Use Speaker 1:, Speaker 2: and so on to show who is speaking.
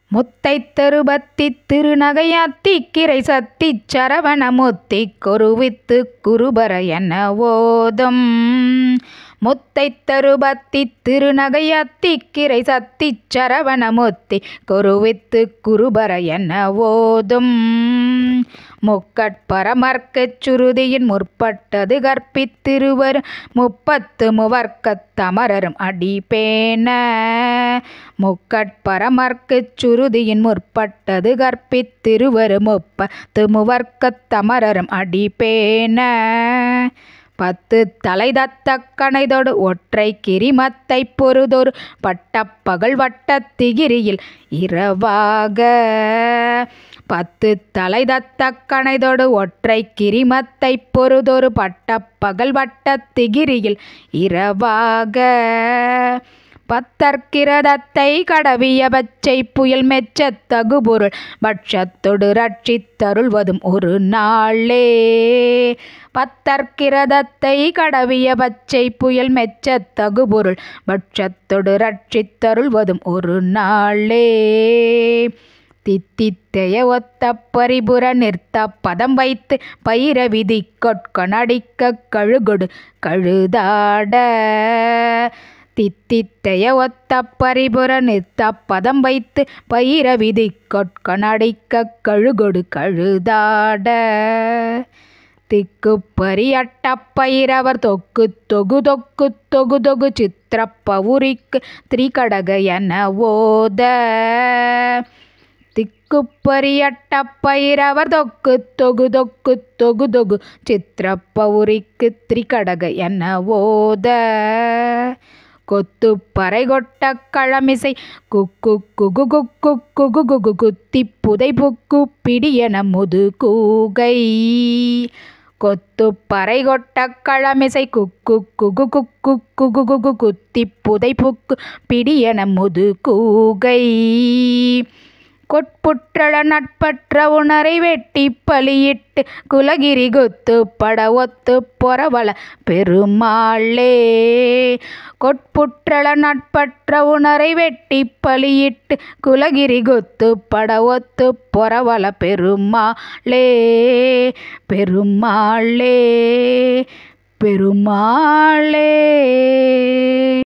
Speaker 1: முத்தை தருபத்தி திருநகையாத்தி கிரை சத்தி சரவண முத்தி கொருவித்து குருபர என ஓதும் முத்தை தருபத்தி திருநகையாத்தி கிரை சத்தி சரவண முத்தி கொருவித்து குருபர என ஓதும் முக்கட்பரமர்க்கச் சுருதியின் முற்பட்டது கற்பித்திருவர் முப்பத்து முவர்க்கத் தமரரும் அடிபேன முக்கட்பரமர்க்கச் சுருதியின் முற்பட்டது கற்பித்திருவர் முப்பத்து முவர்க்கத் தமரரும் அடிபேன பத்து தலை தத்த கணைதொடு ஒற்றை கிரிமத்தை பொறுதொரு பட்டப்பகல் வட்டத்திகிரியில் இரவாக பத்து தலை தத்த கணைதொடு ஒற்றை கிரிமத்தை பொறுதொரு பட்டப்பகல் வட்டத்திகிரியில் இரவாக பத்தற்கிரதத்தை கடவிய பச்சை புயல் மெச்சத் தகுபொருள் பட்சத்தொடு ரட்சித்தருள்வதும் ஒரு நாளே பத்தற்கிரதத்தை கடவிய பச்சை புயல் மெச்சத் தகுபொருள் பட்சத்தொடு ரட்சித்தருள்வதும் ஒரு நாளே தித்தித்தைய ஒத்த பரிபுர நிறுத்த பதம் வைத்து பயிர விதி கொட்கொணடிக்க கழுகொடு கழுதாட தித்தித்தைய ஒத்த பரிபுர நிறுத்த பதம் வைத்து பயிர விதி கொட்கொணடிக்க கழுகொடு கழுதாட திக்கு பரியட்ட பயிரவர் தொக்கு தொகு தொக்கு தொகு தொகு சித்திரப்பவுரிக்கு திரிகடக என ஓத திக்குப்பரியட்ட பயிரவர் தொக்கு தொகு தொக்கு தொகு தொகு சித்திரப்பவுரிக்கு திரிகடக என ஓத கொத்து பறை கொட்ட களமிசை குக்கு குகு குக்கு குகு குகு குத்தி புதை புக்கு பிடியன முது கூகை கொத்து பறை கொட்ட களமிசை குக்கு குகு குக்கு குகு குகு குத்தி புதை புக்கு பிடியன முது கூகை கொட்புற்றள நட்பற்ற உணரை வெட்டி பலியிட்டு குலகிரி குத்து பட ஒத்து பொறவள பெருமாளே கொட்புற்றள நட்பற்ற உணரை வெட்டி பலியிட்டு குலகிரி குத்து பட ஒத்து பொறவள பெருமாளே பெருமாளே பெருமாளே